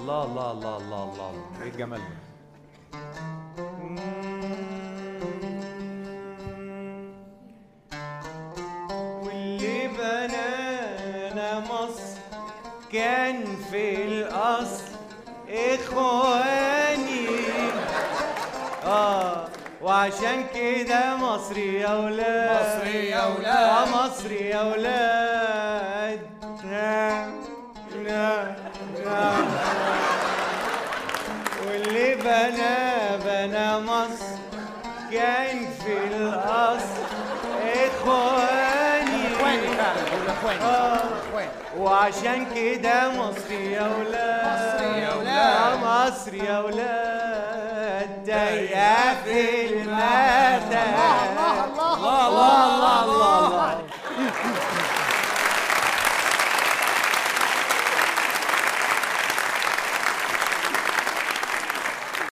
الله الله الله الله الله ايه الجمال ده واللي بنانا مصر كان في الأصل إخواني آه وعشان كده مصري يا ولاد مصري يا ولاد. آه مصري يا ولاد نعم نعم نعم واللي بنى بنى مصر كان في الأصل إخواني اخواني فعلا دول اخواني آه. اخواني وعشان كده مصري يا ولاد مصري يا ولاد. آه مصري يا ولاد تايه في المدى الله الله الله الله الله الله